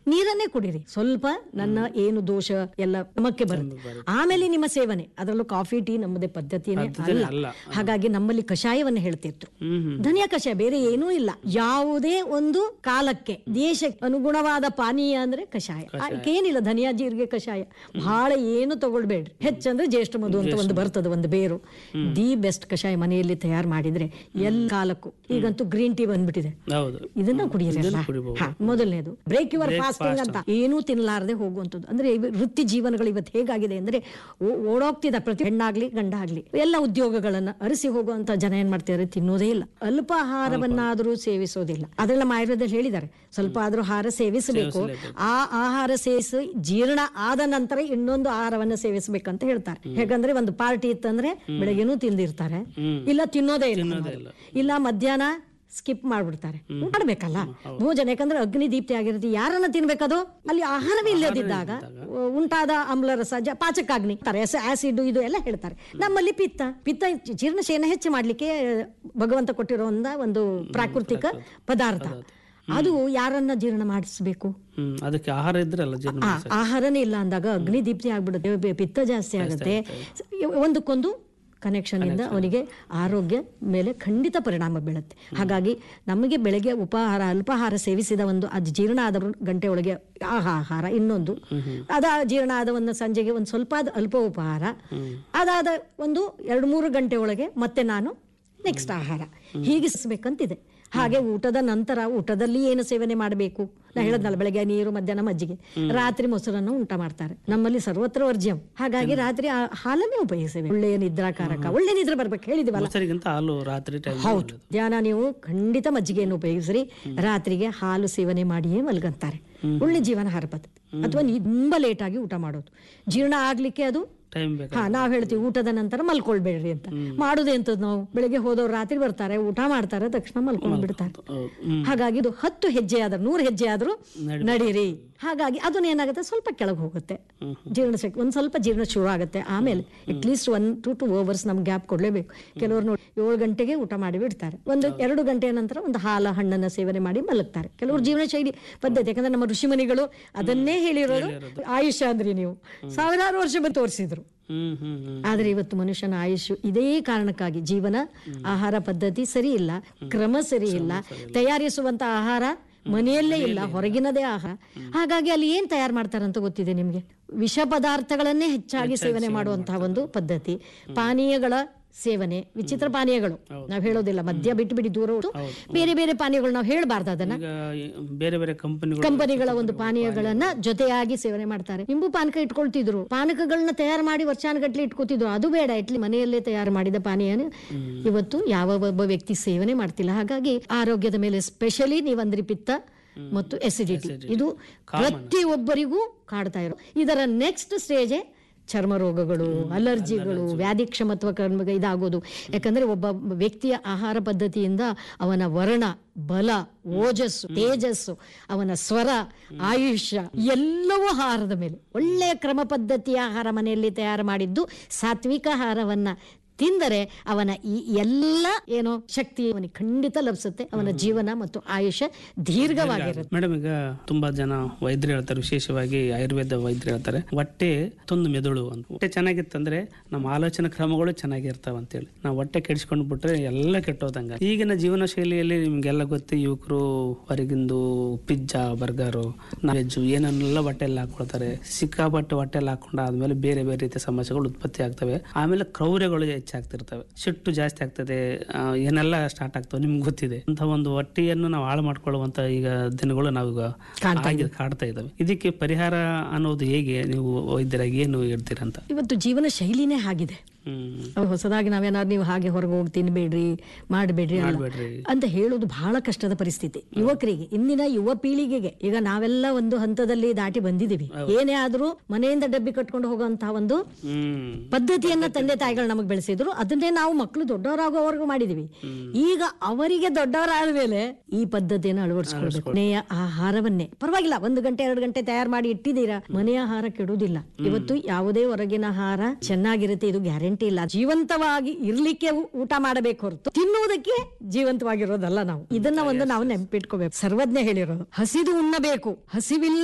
ನೀರನ್ನೇ ಕುಡಿರಿ ಸ್ವಲ್ಪ ನನ್ನ ಏನು ದೋಷ ಎಲ್ಲ ನಮಕ್ಕೆ ಬರುತ್ತೆ ಆಮೇಲೆ ನಿಮ್ಮ ಸೇವನೆ ಅದರಲ್ಲೂ ಕಾಫಿ ಟೀ ನಮ್ಮದೇ ಪದ್ಧತಿನೇ ಅಲ್ಲ ಅಲ್ಲ. ಹಾಗಾಗಿ ನಮ್ಮಲ್ಲಿ ಕಷಾಯವನ್ನ ಹೇಳ್ತಿದ್ರು ಹ್ಮ್ ಹ್ಮ್ ಧನಿಯ ಕಷಾಯ ಬೇರೆ ಏನೂ ಇಲ್ಲ ಯಾವುದೇ ಒಂದು ಕಾಲಕ್ಕೆ ದೇಶಕ್ಕೆ ಅನುಗುಣವಾದ ಪಾನೀಯ ಅಂದ್ರೆ ಕಷಾಯ ಏನಿಲ್ಲ ಧನಿಯಾ ಜೀರಿಗೆ ಕಷಾಯ ಬಹಳ ಏನು ತಗೊಳ್ಬೇಡ್ರಿ ಹೆಚ್ಚಂದ್ರೆ ಜ್ಯೇಷ್ಠ ಮಧು ಅಂತ ಒಂದು ಬರ್ತದೆ ಒಂದು ಬೇರು ದಿ ಬೆಸ್ಟ್ ಕಷಾಯ ಮನೆಯಲ್ಲಿ ತಯಾರು ಮಾಡಿದ್ರೆ ಎಲ್ಲ ಕಾಲಕ್ಕೂ ಈಗಂತೂ ಗ್ರೀನ್ ಟೀ ಬಂದ್ಬಿಟ್ಟಿದೆ ಹೌದು ಇದನ್ನ ಕುಡಿಯಿರಲ್ಲ ಕುಡಿಬಹುದು. ಹಾ, ಮೊದಲನೇದು ಬ್ರೇಕ್ ಯುವರ್ ಫಾಸ್ಟಿಂಗ್ ಅಂತ ಏನೂ ತಿನ್ನಲಾರದೆ ಹೋಗುವಂಥದ್ದು ಅಂದ್ರೆ ಇವ- ವೃತ್ತಿ ಜೀವನಗಳು ಇವತ್ತು ಹೇಗಾಗಿದೆ ಅಂದ್ರೆ ಓ- ಓಡೋಗ್ತಿದ ಪ್ರತಿ ಹೆಣ್ಣಾಗ್ಲಿ ಗಂಡ ಆಗ್ಲಿ ಎಲ್ಲ ಉದ್ಯೋಗಗಳನ್ನ ಅರಸಿ ಹೋಗುವಂತ ಜನ ಏನ್ ಮಾಡ್ತಿದ್ದಾರೆ ತಿನ್ನೋದೇ ಇಲ್ಲ ಅಲ್ಪ ಆಹಾರವನ್ನಾದ್ರೂ ಸೇವಿಸೋದಿಲ್ಲ ಅದೆಲ್ಲ ಆಯುರ್ವೇದದಲ್ಲಿ ಹೇಳಿದ್ದಾರೆ ಸ್ವಲ್ಪ ಆದ್ರೂ ಆಹಾರ ಸೇವಿಸಬೇಕು ಆ ಆಹಾರ ಸೇವಿಸಿ ಜೀರ್ಣ ಆದ ನಂತರ ಇನ್ನೊಂದು ಆಹಾರವನ್ನ ಸೇವಿಸಬೇಕಂತ ಹೇಳ್ತಾರೆ ಹೇಗಂದ್ರೆ ಒಂದು ಪಾರ್ಟಿ ಇತ್ತಂದ್ರೆ ಬೆಳಗ್ಗೆನೂ ತಿಂದಿರ್ತಾರೆ ಇಲ್ಲ ತಿನ್ನೋದೇ ಇಲ್ಲ ಅನ್ನೋದು. ಇಲ್ಲ ಮಧ್ಯಾಹ್ನ ಸ್ಕಿಪ್ ಮಾಡ್ಬಿಡ್ತಾರೆ ಮಾಡ್ಬೇಕಲ್ಲ ಭೋಜನ ಯಾಕಂದ್ರೆ ಅಗ್ನಿ ದೀಪ್ತಿ ಆಗಿರುತ್ತೆ ಯಾರನ್ನ ತಿನ್ಬೇಕದು ಅಲ್ಲಿ ಆಹಾರವೇ ಇಲ್ಲದಿದ್ದಾಗ ಉಂಟಾದ ಆಮ್ಲರಸ ಜ ಪಾಚಕಾಗ್ನಿ ಆಸಿಡ್ ಇದು ಎಲ್ಲ ಹೇಳ್ತಾರೆ ನಮ್ಮಲ್ಲಿ ಪಿತ್ತ ಪಿತ್ತ ಜೀರ್ಣಶಯನ ಹೆಚ್ಚು ಮಾಡ್ಲಿಕ್ಕೆ ಭಗವಂತ ಕೊಟ್ಟಿರೋ ಒಂದು ಪ್ರಾಕೃತಿಕ ಪದಾರ್ಥ ಅದು ಯಾರನ್ನ ಜೀರ್ಣ ಮಾಡಿಸ್ಬೇಕು ಹ್ಮ್ ಅದಕ್ಕೆ ಆಹಾರ ಇದ್ರೆ ಅಲ್ಲ ಜೀರ್ಣ ಆ, ಆಹಾರನೇ ಇಲ್ಲ ಅಂದಾಗ ಅಗ್ನಿ ದೀಪ್ತಿ ಆಗ್ಬಿಡುತ್ತೆ ಬೆ- ಪಿತ್ತ ಜಾಸ್ತಿ ಆಗುತ್ತೆ ಒಂದಕ್ಕೊಂದು ಕನೆಕ್ಷನ್ ಇಂದ ಅವನಿಗೆ ಆರೋಗ್ಯ ಮೇಲೆ ಖಂಡಿತ ಪರಿಣಾಮ ಬೀಳುತ್ತೆ ಹಾಗಾಗಿ ನಮಗೆ ಬೆಳಗ್ಗೆ ಉಪಹಾರ ಅಲ್ಪಾಹಾರ ಸೇವಿಸಿದ ಒಂದು ಅದು ಜೀರ್ಣ ಆದ ಗಂಟೆ ಒಳಗೆ ಆಹಾ ಆಹಾರ ಇನ್ನೊಂದು ಅದ ಜೀರ್ಣ ಆದ ಒಂದು ಸಂಜೆಗೆ ಒಂದು ಸ್ವಲ್ಪ ಆದ ಅಲ್ಪ ಉಪಹಾರ ಅದಾದ ಒಂದು ಎರಡು ಮೂರು ಗಂಟೆ ಒಳಗೆ ಮತ್ತೆ ನಾನು ನೆಕ್ಸ್ಟ್ ಆಹಾರ ಹೀಗಿಸ್ಬೇಕಂತಿದೆ ಹಾಗೆ ಊಟದ ನಂತರ ಊಟದಲ್ಲಿ ಏನು ಸೇವನೆ ಮಾಡಬೇಕು ನಾ ಹೇಳದ್ನಲ್ಲ ಬೆಳಗ್ಗೆ ನೀರು ಮಧ್ಯಾಹ್ನ ಮಜ್ಜಿಗೆ ರಾತ್ರಿ ಮೊಸರನ್ನು ಊಟ ಮಾಡ್ತಾರೆ ನಮ್ಮಲ್ಲಿ ಸರ್ವತ್ರ ವರ್ಜ್ಯಂ ಹಾಗಾಗಿ ರಾತ್ರಿ ಆ ಹಾಲನ್ನೇ ಉಪಯೋಗಿಸಬೇಕು ಒಳ್ಳೆಯ ನಿದ್ರಾಕಾರಕ ಒಳ್ಳೆ ನಿದ್ರೆ ಬರ್ಬೇಕು ಹೇಳಿದಿವಲ್ಲ ಮೊಸರಿಗಿಂತ ಹಾಲು ರಾತ್ರಿ ಟೈಮ್ ಹೌದು ಧ್ಯಾನ ನೀವು ಖಂಡಿತ ಮಜ್ಜಿಗೆಯನ್ನು ಉಪಯೋಗಿಸ್ರಿ ರಾತ್ರಿಗೆ ಹಾಲು ಸೇವನೆ ಮಾಡಿಯೇ ಮಲ್ಗಂತಾರೆ ಒಳ್ಳೆ ಜೀವನಾಹಾರ ಪದ್ಧತಿ ಅಥವಾ ನೀವು ತುಂಬಾ ಲೇಟ್ ಆಗಿ ಊಟ ಮಾಡೋದು ಜೀರ್ಣ ಆಗ್ಲಿಕ್ಕೆ ಅದು ಟೈಮ್ ಬೇಕು ಹಾ ನಾವ್ ಹೇಳ್ತೀವಿ ಊಟದ ನಂತರ ಮಲ್ಕೊಳ್ಬೇಡ್ರಿ ಅಂತ ಮಾಡುದೇ ಅಂತದ್ ನಾವು ಬೆಳಿಗ್ಗೆ ಹೋದವ್ರು ರಾತ್ರಿ ಬರ್ತಾರೆ ಊಟ ಮಾಡ್ತಾರೆ ತಕ್ಷಣ ಮಲ್ಕೊಂಡ್ ಬಿಡ್ತಾರೆ ಹೌದು. ಹ್ಮ್ ಹಾಗಾಗಿ ಇದು ಹತ್ತು ಹೆಜ್ಜೆ ಆದ್ರೂ ನೂರು ಹೆಜ್ಜೆ ಆದ್ರೂ ನಡೀರಿ ಹಾಗಾಗಿ ಅದನ್ನ ಏನಾಗುತ್ತೆ ಸ್ವಲ್ಪ ಕೆಳಗೆ ಹೋಗುತ್ತೆ ಜೀರ್ಣಶಕ್ತಿ ಒಂದ್ ಸ್ವಲ್ಪ ಜೀರ್ಣ ಶುರು ಆಗುತ್ತೆ ಆಮೇಲೆ at least one two two hours ನಮ್ಗೆ ಗ್ಯಾಪ್ ಕೊಡ್ಲೇಬೇಕು ಕೆಲವರು ನೋಡಿ ಏಳು ಗಂಟೆಗೆ ಊಟ ಮಾಡಿ ಬಿಡ್ತಾರೆ ಒಂದು ಎರಡು ಗಂಟೆಯ ನಂತರ ಒಂದು ಹಾಲ ಹಣ್ಣನ್ನ ಸೇವನೆ ಮಾಡಿ ಮಲಗ್ತಾರೆ ಕೆಲವರು ಜೀವನ ಶೈಲಿ ಪದ್ಧತಿ ಯಾಕಂದ್ರೆ ನಮ್ಮ ಋಷಿಮುನಿಗಳು ಅದನ್ನೇ ಹೇಳಿರೋದು ಆಯುಷ್ಯ ಅಂದ್ರಿ ನೀವು ಸಾವಿರಾರು ವರ್ಷ ಬಂದು ತೋರಿಸಿದ್ರು ಹ್ಮ್ ಹ್ಮ್ ಹ್ಮ್ ಆದ್ರೆ ಇವತ್ತು ಮನುಷ್ಯನ ಆಯುಷ್ ಇದೇ ಕಾರಣಕ್ಕಾಗಿ ಜೀವನ ಆಹಾರ ಪದ್ಧತಿ ಸರಿ ಇಲ್ಲ ಕ್ರಮ ಸರಿ ಇಲ್ಲ ತಯಾರಿಸುವಂತ ಆಹಾರ ಮನೆಯಲ್ಲೇ ಇಲ್ಲ ಹೊರಗಿನದೇ ಆಹಾರ ಹಾಗಾಗಿ ಅಲ್ಲಿ ಏನ್ ತಯಾರು ಮಾಡ್ತಾರಂತ ಗೊತ್ತಿದೆ ನಿಮ್ಗೆ ವಿಷ ಪದಾರ್ಥಗಳನ್ನೇ ಹೆಚ್ಚಾಗಿ ಸೇವನೆ ಮಾಡುವಂತಹ ಒಂದು ಪದ್ಧತಿ ಪಾನೀಯಗಳ ಸೇವನೆ ವಿಚಿತ್ರ ಪಾನೀಯಗಳು ನಾವ್ ಹೇಳೋದಿಲ್ಲ ಮದ್ಯ ಬಿಟ್ಟು ಬಿಡಿ ದೂರ ಉಂಟು. ಬೇರೆ ಬೇರೆ ಪಾನೀಯಗಳು ನಾವು ಹೇಳ್ಬಾರ್ದು ಅದನ್ನ ಈಗ ಈ ಬೇರೆ ಬೇರೆ ಕಂಪನಿಗಳು ಕಂಪನಿಗಳ ಒಂದು ಪಾನೀಯಗಳನ್ನ ಜೊತೆಯಾಗಿ ಸೇವನೆ ಮಾಡ್ತಾರೆ ನಿಂಬು ಪಾನಕ ಇಟ್ಕೊಳ್ತಿದ್ರು ಪಾನಕಗಳನ್ನ ತಯಾರು ಮಾಡಿ ವರ್ಷಾನುಗಟ್ಲೆ ಇಟ್ಕೋತಿದ್ರು ಅದು ಬೇಡ ಇಟ್ಲಿ ಮನೆಯಲ್ಲೇ ತಯಾರು ಮಾಡಿದ ಪಾನೀಯನ ಇವತ್ತು ಯಾವ ಒಬ್ಬ ವ್ಯಕ್ತಿ ಸೇವನೆ ಮಾಡ್ತಿಲ್ಲ ಹಾಗಾಗಿ ಆರೋಗ್ಯದ ಮೇಲೆ ಸ್ಪೆಷಲಿ ನೀವಂದ್ರಿ ಪಿತ್ತ ಮತ್ತು ಎಸಿಡಿಟಿ ಇದು ಪ್ರತಿಯೊಬ್ಬರಿಗೂ ಕಾಡ್ತಾ ಇರೋ ಇದರ ನೆಕ್ಸ್ಟ್ ಸ್ಟೇಜೇ ಚರ್ಮ ರೋಗಗಳು ಅಲರ್ಜಿಗಳು ವ್ಯಾಧಿ ಕ್ಷಮತ್ವ ಕರ್ಮ ಇದಾಗೋದು ಯಾಕಂದ್ರೆ ಒಬ್ಬ ವ್ಯಕ್ತಿಯ ಆಹಾರ ಪದ್ಧತಿಯಿಂದ ಅವನ ವರ್ಣ ಬಲ ಓಜಸ್ಸು ತೇಜಸ್ಸು ಅವನ ಸ್ವರ ಆಯುಷ್ಯ ಎಲ್ಲವೂ ಆಹಾರದ ಮೇಲೆ ಒಳ್ಳೆಯ ಕ್ರಮ ಪದ್ಧತಿಯ ಆಹಾರ ಮನೆಯಲ್ಲಿ ತಯಾರು ಮಾಡಿದ್ದು ಸಾತ್ವಿಕ ಆಹಾರವನ್ನ ತಿಂದರೆ ಅವನ ಈ ಎಲ್ಲ ಏನೋ ಶಕ್ತಿ ಅವನಿಗೆ ಖಂಡಿತ ಲಭಿಸುತ್ತೆ ಅವನ ಜೀವನ ಮತ್ತು ಆಯುಷ್ಯ ದೀರ್ಘವಾಗಿರುತ್ತೆ ಮೇಡಮ್ ಈಗ ತುಂಬಾ ಜನ ವೈದ್ಯರು ಹೇಳ್ತಾರೆ ವಿಶೇಷವಾಗಿ ಆಯುರ್ವೇದ ವೈದ್ಯರು ಹೇಳ್ತಾರೆ ಹೊಟ್ಟೆ ತುಂದು ಮೆದುಳು ಅಂತ ಹೊಟ್ಟೆ ಚೆನ್ನಾಗಿತ್ತಂದ್ರೆ ನಮ್ಮ ಆಲೋಚನಾ ಕ್ರಮಗಳು ಚೆನ್ನಾಗಿರ್ತಾವ ಅಂತೇಳಿ ನಾವು ಹೊಟ್ಟೆ ಕೆಡಿಸ್ಕೊಂಡು ಬಿಟ್ರೆ ಎಲ್ಲ ಕೆಟ್ಟೋದಂಗ ಈಗಿನ ಜೀವನ ಶೈಲಿಯಲ್ಲಿ ನಿಮ್ಗೆಲ್ಲ ಗೊತ್ತು ಯುವಕರು ಹೊರಗಿಂದು ಪಿಜ್ಜಾ ಬರ್ಗರು ವೆಜ್ಜು ಏನನ್ನೆಲ್ಲ ಹೊಟ್ಟೆಯಲ್ಲಿ ಹಾಕೊಳ್ತಾರೆ ಸಿಕ್ಕಾಪಟ್ಟೆ ಹೊಟ್ಟೆಯಲ್ಲಿ ಹಾಕೊಂಡು ಆದ್ಮೇಲೆ ಬೇರೆ ಬೇರೆ ರೀತಿಯ ಸಮಸ್ಯೆಗಳು ಉತ್ಪತ್ತಿ ಆಗ್ತವೆ ಆಮೇಲೆ ಕ್ರೌರ್ಯಗಳು ಹೆಚ್ಚಾಗ್ತಿರ್ತವೆ ಸಿಟ್ಟು ಜಾಸ್ತಿ ಆಗ್ತದೆ ಆ, ಏನೆಲ್ಲ ಸ್ಟಾರ್ಟ್ ಆಗ್ತವೆ ನಿಮ್ಗೆ ಗೊತ್ತಿದೆ ಅಂತ ಒಂದು ಹೊಟ್ಟೆಯನ್ನು ನಾವು ಹಾಳು ಮಾಡ್ಕೊಳ್ಳುವಂತ ಈಗ ದಿನಗಳು ನಾವೀಗ ಆಗಿ ಕಾಡ್ತಾ ಇದ್ದಾವೆ ಇದಕ್ಕೆ ಪರಿಹಾರ ಅನ್ನೋದು ಹೇಗೆ ನೀವು ವೈದ್ಯರಾಗಿ ಏನು ಹೇಳ್ತೀರಂತ ಇವತ್ತು ಜೀವನ ಶೈಲಿನೇ ಆಗಿದೆ ಹ್ಮ್ ಅವ್ ಹೊಸದಾಗಿ ನಾವೇನಾದ್ರು ನೀವು ಹಾಗೆ ಹೊರಗೆ ಹೋಗಿ ತಿನ್ಬೇಡ್ರಿ ಮಾಡಬೇಡ್ರಿ ಅಲ್ಲ ಮಾಡ್ಬೇಡ್ರಿ ಅಂತ ಹೇಳೋದು ಬಹಳ ಕಷ್ಟದ ಪರಿಸ್ಥಿತಿ ಯುವಕರಿಗೆ ಇಂದಿನ ಯುವ ಪೀಳಿಗೆಗೆ ಈಗ ನಾವೆಲ್ಲ ಒಂದು ಹಂತದಲ್ಲಿ ದಾಟಿ ಬಂದಿದ್ದೀವಿ ಏನೇ ಆದ್ರೂ ಮನೆಯಿಂದ ಡಬ್ಬಿ ಕಟ್ಕೊಂಡು ಹೋಗುವಂತಹ ಒಂದು ಹ್ಮ್ ಪದ್ಧತಿಯನ್ನ ತಂದೆ ತಾಯಿಗಳು ನಮಗೆ ಬೆಳೆಸಿದ್ರು ಅದನ್ನೇ ನಾವು ಮಕ್ಕಳು ದೊಡ್ಡವರಾಗೋವರೆಗೂ ಮಾಡಿದೀವಿ ಈಗ ಅವರಿಗೆ ದೊಡ್ಡವರಾದ ಮೇಲೆ ಈ ಪದ್ಧತಿಯನ್ನು ಅಳವಡಿಸ್ಕೊಳ್ಬೇಕು ಮನೆಯ ಆಹಾರವನ್ನೇ ಪರವಾಗಿಲ್ಲ ಒಂದು ಗಂಟೆ ಎರಡು ಗಂಟೆ ತಯಾರು ಮಾಡಿ ಇಟ್ಟಿದ್ದೀರಾ ಮನೆಯ ಆಹಾರ ಕೆಡುವುದಿಲ್ಲ ಇವತ್ತು ಯಾವುದೇ ಹೊರಗಿನ ಆಹಾರ ಚೆನ್ನಾಗಿರುತ್ತೆ ಇದು ಗ್ಯಾರಂಟಿ ಇಲ್ಲ ಜೀವಂತವಾಗಿ ಇರ್ಲಿಕ್ಕೆ ಊ- ಊಟ ಮಾಡಬೇಕು ಹೊರತು ತಿನ್ನುವುದಕ್ಕೆ ಜೀವಂತವಾಗಿರೋದಲ್ಲ ನಾವು ಇದನ್ನ ಒಂದು ನಾವು ನೆನಪಿಟ್ಕೋಬೇಕು ಸರ್ವಜ್ಞ ಹೇಳಿರೋದು ಹಸಿದು ಉಣ್ಣಬೇಕು ಹಸಿವಿಲ್ಲ